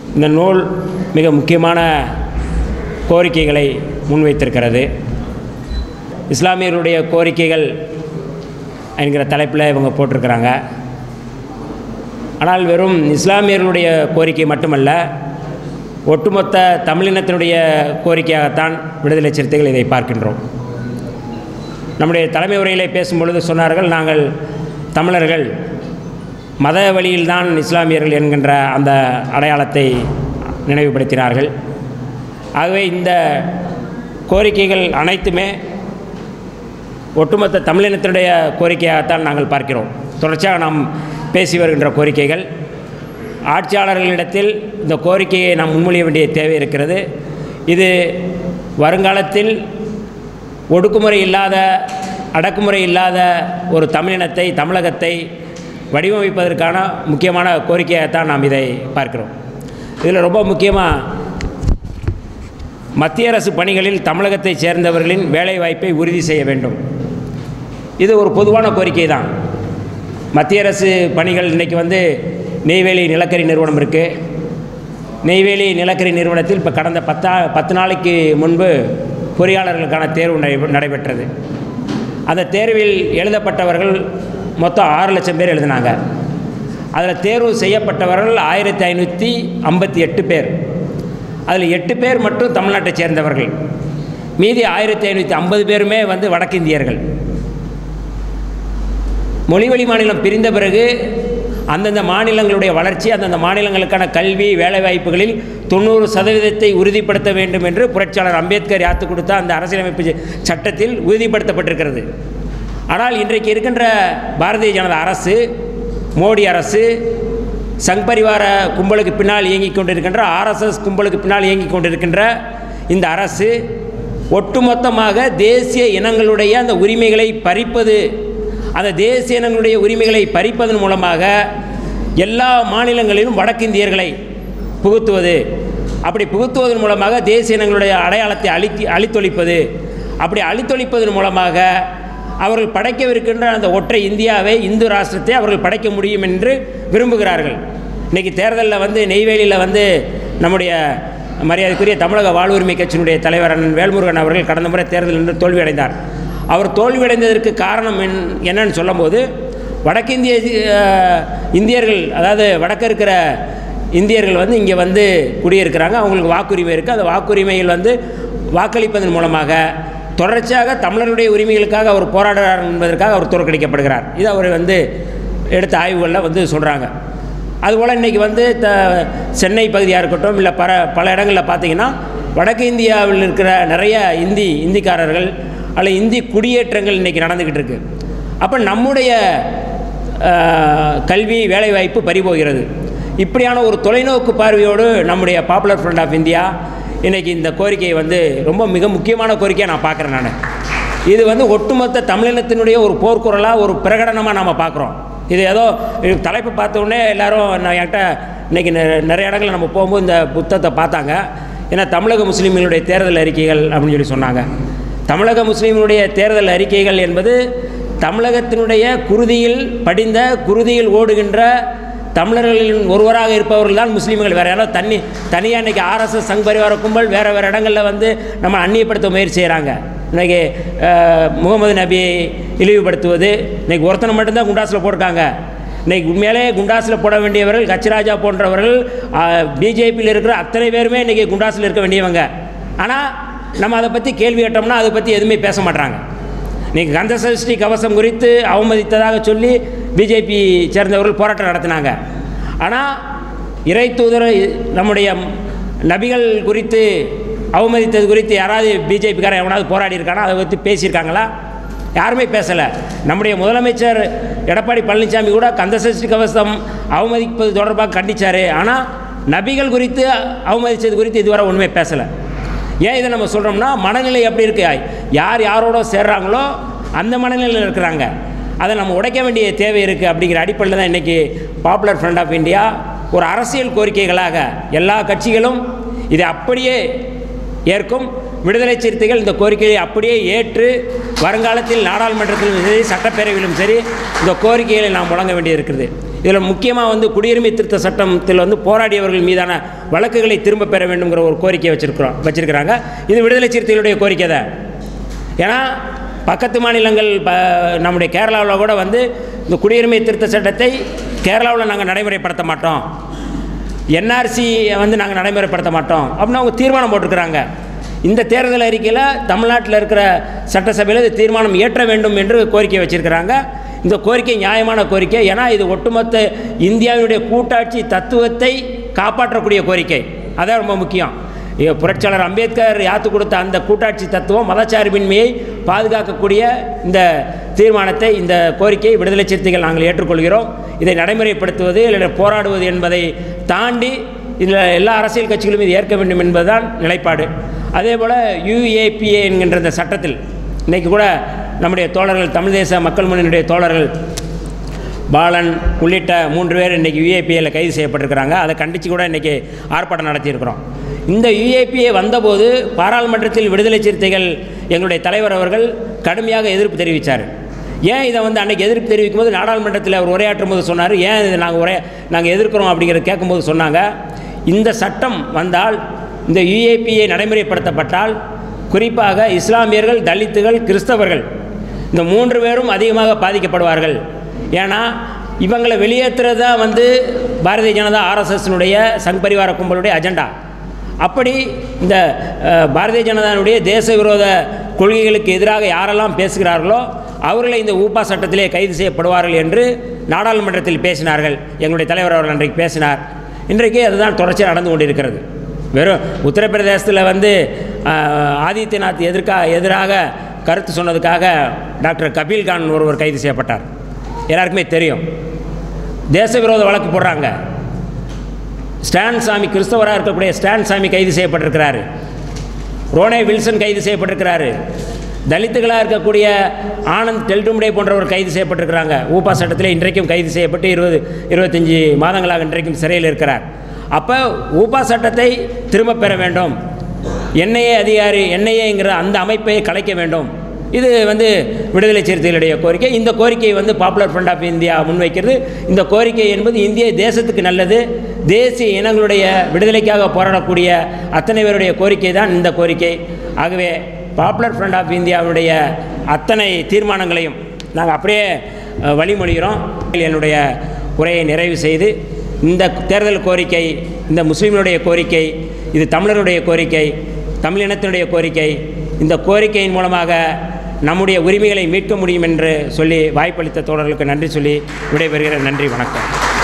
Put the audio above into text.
இந்த நூல் மிக முக்கியமான கோரிக்கைகளை முன்வைத்திருக்கிறது இஸ்லாமியர்களுடைய கோரிக்கைகள் என்கிற தலைப்பில் இவங்க போட்டிருக்கிறாங்க ஆனால் வெறும் இஸ்லாமியர்களுடைய கோரிக்கை மட்டுமல்ல ஒட்டுமொத்த தமிழினத்தினுடைய கோரிக்கையாகத்தான் விடுதலை சிறுத்தைகள் இதை பார்க்கின்றோம் நம்முடைய தலைமை உரையிலே பேசும்பொழுது சொன்னார்கள் நாங்கள் தமிழர்கள் மத வழியில்தான் இஸ்லாமியர்கள் என்கின்ற அந்த அடையாளத்தை நினைவுபடுத்தினார்கள் ஆகவே இந்த கோரிக்கைகள் அனைத்துமே ஒட்டுமொத்த தமிழினத்தினுடைய கோரிக்கையாகத்தான் நாங்கள் பார்க்கிறோம் தொடர்ச்சியாக நாம் பேசி வருகின்ற கோரிக்கைகள் ஆட்சியாளர்களிடத்தில் இந்த கோரிக்கையை நாம் முன்மொழிய வேண்டிய தேவை இருக்கிறது இது வருங்காலத்தில் ஒடுக்குமுறை இல்லாத அடக்குமுறை இல்லாத ஒரு தமிழினத்தை தமிழகத்தை வடிவமைப்பதற்கான முக்கியமான கோரிக்கையாகத்தான் நாம் இதை பார்க்கிறோம் இதில் ரொம்ப முக்கியமாக மத்திய அரசு பணிகளில் தமிழகத்தைச் சேர்ந்தவர்களின் வேலைவாய்ப்பை உறுதி செய்ய வேண்டும் இது ஒரு பொதுவான கோரிக்கை தான் மத்திய அரசு பணிகள் இன்றைக்கி வந்து நெய்வேலி நிலக்கரி நிறுவனம் இருக்குது நெய்வேலி நிலக்கரி நிறுவனத்தில் இப்போ கடந்த பத்தா பத்து நாளைக்கு முன்பு பொறியாளர்களுக்கான தேர்வு நடை- நடைபெற்றது அந்த தேர்வில் எழுதப்பட்டவர்கள் மொத்தம் ஆறு லட்சம் பேர் எழுதினாங்க அதில் தேர்வு செய்யப்பட்டவர்கள் ஆயிரத்தி ஐநூற்றி ஐம்பத்தி எட்டு பேர் அதில் எட்டு பேர் மட்டும் தமிழ்நாட்டைச் சேர்ந்தவர்கள் மீதி ஆயிரத்தி ஐநூற்றி ஐம்பது பேருமே வந்து வடக்கிந்தியர்கள் மொழிவழி மாநிலம் பிரிந்த பிறகு அந்தந்த மாநிலங்களுடைய வளர்ச்சி அந்தந்த மாநிலங்களுக்கான கல்வி வேலைவாய்ப்புகளில் தொண்ணூறு சதவீதத்தை உறுதிப்படுத்த வேண்டும் என்று புரட்சியாளர் அம்பேத்கர் யாத்து கொடுத்த அந்த அரசியலமைப்பு ச- சட்டத்தில் உறுதிப்படுத்தப்பட்டிருக்கிறது ஆனால் இன்றைக்கு இருக்கின்ற பாரதிய ஜனதா அரசு மோடி அரசு சங் பரிவார கும்பலுக்கு பின்னால் இயங்கிக் கொண்டிருக்கின்ற ஆர்எஸ்எஸ் கும்பலுக்கு பின்னால் இயங்கிக் கொண்டிருக்கின்ற இந்த அரசு ஒட்டுமொத்தமாக தேசிய இனங்களுடைய அந்த உரிமைகளை பறிப்பது அந்த தேசிய இனங்களுடைய உரிமைகளை பறிப்பதன் மூலமாக எல்லா மாநிலங்களிலும் வடக்கிந்தியர்களை புகுத்துவது அப்படி புகுத்துவதன் மூலமாக தேசிய இனங்களுடைய அடையாளத்தை அழித்தி அழித்தொழிப்பது அப்படி அழித்தொழிப்பதன் மூலமாக அவர்கள் படைக்கவிருக்கின்ற அந்த ஒற்றை இந்தியாவை இந்து ராஷ்டிரத்தை அவர்கள் படைக்க முடியும் என்று விரும்புகிறார்கள் இன்றைக்கி தேர்தலில் வந்து நெய்வேலியில் வந்து நம்முடைய மரியாதைக்குரிய தமிழக வாழ்வுரிமை கட்சியினுடைய தலைவர் அண்ணன் வேல்முருகன் அவர்கள் கடந்த முறை தேர்தலில் நின்று தோல்வியடைந்தார் அவர் தோல்வியடைந்ததற்கு காரணம் என் என்னன்னு சொல்லும்போது வடக்கிந்திய அஹ், இந்தியர்கள் அதாவது வடக்க இருக்கிற இந்தியர்கள் வந்து இங்கே வந்து குடியிருக்கிறாங்க அவங்களுக்கு வாக்குரிமை இருக்குது அந்த வாக்குரிமையில் வந்து வாக்களிப்பதன் மூலமாக தொடர்ச்சியாக தமிழர்களுடைய உரிமைகளுக்காக அவர் போராடுறார் என்பதற்காக அவர் தோற்கடிக்கப்படுகிறார் இது அவர் வந்து எடுத்த ஆய்வுகளில் வந்து சொல்கிறாங்க அதுபோல் இன்றைக்கி வந்து த சென்னை பகுதியாக இருக்கட்டும் இல்லை பல பல இடங்களில் பார்த்தீங்கன்னா வடக்கு இந்தியாவில் இருக்கிற நிறைய இந்தி இந்திக்காரர்கள் அல்ல இந்தி குடியேற்றங்கள் இன்றைக்கி நடந்துக்கிட்டு இருக்கு அப்போ நம்முடைய ஆஹ், கல்வி வேலைவாய்ப்பு பறிபோகிறது இப்படியான ஒரு தொலைநோக்கு பார்வையோடு நம்முடைய பாப்புலர் ஃப்ரண்ட் ஆஃப் இந்தியா இன்றைக்கி இந்த கோரிக்கையை வந்து ரொம்ப மிக முக்கியமான கோரிக்கையாக நான் பார்க்குறேன் நான் இது வந்து ஒட்டுமொத்த தமிழினத்தினுடைய ஒரு போர்க்குரலாக ஒரு பிரகடனமாக நம்ம பார்க்குறோம் இது ஏதோ இது தலைப்பு பார்த்த உடனே எல்லாரும் நான் என்கிட்ட இன்றைக்கி நிறைய இடங்களில் நம்ம போகும்போது இந்த புத்தகத்தை பார்த்தாங்க ஏன்னா தமிழக முஸ்லீம்களுடைய தேர்தல் அறிக்கைகள் அப்படின்னு சொல்லி சொன்னாங்க தமிழக முஸ்லீம்களுடைய தேர்தல் அறிக்கைகள் என்பது தமிழகத்தினுடைய குருதியில் படிந்த குருதியில் ஓடுகின்ற தமிழர்களின் ஒருவராக இருப்பவர்கள் தான் முஸ்லீம்கள் வேறு யாரோ தண்ணி தனியாக இன்றைக்கி ஆர்எஸ்எஸ் சங் பரிவார கும்பல் வேறு வேறு இடங்களில் வந்து நம்ம அந்நியப்படுத்த முயற்சி செய்கிறாங்க இன்றைக்கி முகமது நபியை இழிவுபடுத்துவது இன்றைக்கி ஒருத்தனை மட்டும்தான் குண்டாஸில் போட்டிருக்காங்க இன்றைக்கி உண்மையிலே குண்டாஸில் போட வேண்டியவர்கள் கச்சிராஜா போன்றவர்கள் பிஜேபியில் இருக்கிற அத்தனை பேருமே இன்றைக்கி குண்டாஸில் இருக்க வேண்டியவங்க ஆனால் நம்ம அதை பற்றி கேள்வி கேட்டோம்னா அதை பற்றி எதுவுமே பேச மாட்டாங்க இன்றைக்கி கந்த சஷ்டி கவசம் குறித்து அவமதித்ததாக சொல்லி பிஜேபி சேர்ந்தவர்கள் போராட்டம் நடத்தினாங்க ஆனால் இறை தூதர் நம்முடைய நபிகள் குறித்து அவமதித்தது குறித்து யாராவது பிஜேபிக்காரன் எவனாவது போராடி இருக்கானா அதை பற்றி பேசியிருக்காங்களா யாருமே பேசலை நம்முடைய முதலமைச்சர் எடப்பாடி பழனிசாமி கூட கந்த சஷ்டி கவசம் அவமதிப்பது தொடர்பாக கண்டிச்சார் ஆனால் நபிகள் குறித்து அவமதித்தது குறித்து இதுவரை ஒன்றுமே பேசலை ஏன் இதை நம்ம சொல்கிறோம்னா மனநிலை எப்படி இருக்கு யார் யாரோட சேர்றாங்களோ அந்த மனநிலையில் இருக்கிறாங்க அதை நம்ம உடைக்க வேண்டிய தேவை இருக்குது அப்படிங்கிற அடிப்படையில் தான் இன்றைக்கி பாப்புலர் ஃப்ரண்ட் ஆஃப் இந்தியா ஒரு அரசியல் கோரிக்கைகளாக எல்லா கட்சிகளும் இதை அப்படியே ஏற்கும் விடுதலை சிறுத்தைகள் இந்த கோரிக்கையை அப்படியே ஏற்று வருங்காலத்தில் நாடாளுமன்றத்திலும் சரி சட்டப்பேரவையிலும் சரி இந்த கோரிக்கைகளை நாம் முழங்க வேண்டியிருக்கிறது இதில் முக்கியமாக வந்து குடியுரிமை திருத்த சட்டத்தில் வந்து போராடியவர்கள் மீதான வழக்குகளை திரும்ப பெற வேண்டுங்கிற ஒரு கோரிக்கையை வச்சிருக்கிறோம் வச்சிருக்கிறாங்க இது விடுதலை சிறுத்தைகளுடைய கோரிக்கை தான் ஏன்னா பக்கத்து மாநிலங்கள் ப நம்முடைய கேரளாவில் கூட வந்து இந்த குடியுரிமை திருத்த சட்டத்தை கேரளாவில் நாங்கள் நடைமுறைப்படுத்த மாட்டோம் என்ஆர்சி வந்து நாங்கள் நடைமுறைப்படுத்த மாட்டோம் அப்படின்னு அவங்க தீர்மானம் போட்டிருக்கிறாங்க இந்த தேர்தல் அறிக்கையில் தமிழ்நாட்டில் இருக்கிற சட்டசபையில் இது தீர்மானம் இயற்ற வேண்டும் என்று கோரிக்கை வச்சிருக்கிறாங்க இந்த கோரிக்கை நியாயமான கோரிக்கை ஏன்னா இது ஒட்டுமொத்த இந்தியாவினுடைய கூட்டாட்சி தத்துவத்தை காப்பாற்றக்கூடிய கோரிக்கை அதான் ரொம்ப முக்கியம் இ- புரட்சியாளர் அம்பேத்கர் யாத்து கொடுத்த அந்த கூட்டாட்சி தத்துவம் மதச்சார்பின்மையை பாதுகாக்கக்கூடிய இந்த தீர்மானத்தை இந்த கோரிக்கையை விடுதலை சிறுத்தைகள் நாங்கள் ஏற்றுக்கொள்கிறோம் இதை நடைமுறைப்படுத்துவது இல்லை போராடுவது என்பதை தாண்டி இதில் எல்லா அரசியல் கட்சிகளும் இது ஏற்க வேண்டும் என்பதுதான் நிலைப்பாடு அதே போல் யுஏபிஏ என்கின்ற இந்த சட்டத்தில் இன்றைக்கி கூட நம்முடைய தோழர்கள் தமிழ் தேச மக்கள் முன்னணியுடைய தோழர்கள் பாலன் உள்ளிட்ட மூன்று பேர் இன்றைக்கி யுஏபிஏல கைது செய்யப்பட்டிருக்கிறாங்க அதை கண்டித்து கூட இன்றைக்கி ஆர்ப்பாட்டம் நடத்தியிருக்கிறோம் இந்த யுஏபிஏ வந்தபோது பாராளுமன்றத்தில் விடுதலை சிறுத்தைகள் எங்களுடைய தலைவர் அவர்கள் கடுமையாக எதிர்ப்பு தெரிவித்தார் ஏன் இதை வந்து அன்றைக்கி எதிர்ப்பு தெரிவிக்கும் போது நாடாளுமன்றத்தில் அவர் உரையாற்றும் போது சொன்னார் ஏன் இதை நாங்கள் உரைய நாங்கள் எதிர்க்கிறோம் அப்படிங்கிறத கேட்கும்போது சொன்னாங்க இந்த சட்டம் வந்தால் இந்த யுஏபிஏ நடைமுறைப்படுத்தப்பட்டால் குறிப்பாக இஸ்லாமியர்கள் தலித்துகள் கிறிஸ்தவர்கள் இந்த மூன்று பேரும் அதிகமாக பாதிக்கப்படுவார்கள் ஏன்னா இவங்களை வெளியேற்றுறது தான் வந்து பாரதிய ஜனதா ஆர்எஸ்எஸ்னுடைய சங் பரிவார கும்பலுடைய அஜெண்டா அப்படி இந்த அஹ், பாரதிய ஜனதாவுடைய தேச விரோத கொள்கைகளுக்கு எதிராக யாரெல்லாம் பேசுகிறார்களோ அவர்களை இந்த ஊப்பா சட்டத்திலே கைது செய்யப்படுவார்கள் என்று நாடாளுமன்றத்தில் பேசினார்கள் எங்களுடைய தலைவர் அவர்கள் அன்றைக்கு பேசினார் இன்றைக்கு அதுதான் தொடர்ச்சியாக நடந்து கொண்டிருக்கிறது வெறும் உத்தரப்பிரதேசத்தில் வந்து ஆஹ், ஆதித்யநாத் எதிர்க்கா எதிராக கருத்து சொன்னதுக்காக டாக்டர் கபீல்கான் ஒருவர் கைது செய்யப்பட்டார் எல்லாருக்குமே தெரியும் தேச விரோத வழக்கு போடுறாங்க ஸ்டான் சாமி கிறிஸ்தவராக இருக்கக்கூடிய ஸ்டான் சாமி கைது செய்யப்பட்டிருக்கிறாரு ரோனே வில்சன் கைது செய்யப்பட்டிருக்கிறாரு தலித்துகளாக இருக்கக்கூடிய ஆனந்த் டெல்டும்டே போன்றவர் கைது செய்யப்பட்டிருக்கிறாங்க ஊப்பா சட்டத்தில் இன்றைக்கும் கைது செய்யப்பட்டு இருபது இருபத்தஞ்சி மாதங்களாக இன்றைக்கும் சிறையில் இருக்கிறார் அப்போ ஊப்பா சட்டத்தை திரும்பப் பெற வேண்டும் என்ஐஏ அதிகாரி என்ஐஏங்கிற அந்த அமைப்பை கலைக்க வேண்டும் இது வந்து விடுதலை சிறுத்தைகளுடைய கோரிக்கை இந்த கோரிக்கையை வந்து பாப்புலர் ஃப்ரண்ட் ஆஃப் இந்தியா முன்வைக்கிறது இந்த கோரிக்கை என்பது இந்திய தேசத்துக்கு நல்லது தேசிய இனங்களுடைய விடுதலைக்காக போராடக்கூடிய அத்தனை பேருடைய கோரிக்கை தான் இந்த கோரிக்கை ஆகவே பாப்புலர் ஃப்ரண்ட் ஆஃப் இந்தியாவுடைய அத்தனை தீர்மானங்களையும் நாங்கள் அப்படியே அஹ், வழிமொழிகிறோம் என்னுடைய உரையை நிறைவு செய்து இந்த தேர்தல் கோரிக்கை இந்த முஸ்லீம்களுடைய கோரிக்கை இது தமிழருடைய கோரிக்கை தமிழ் இனத்தினுடைய கோரிக்கை இந்த கோரிக்கையின் மூலமாக நம்முடைய உரிமைகளை மீட்க முடியும் என்று சொல்லி வாய்ப்பளித்த தோழர்களுக்கு நன்றி சொல்லி விடைபெறுகிறேன் நன்றி வணக்கம்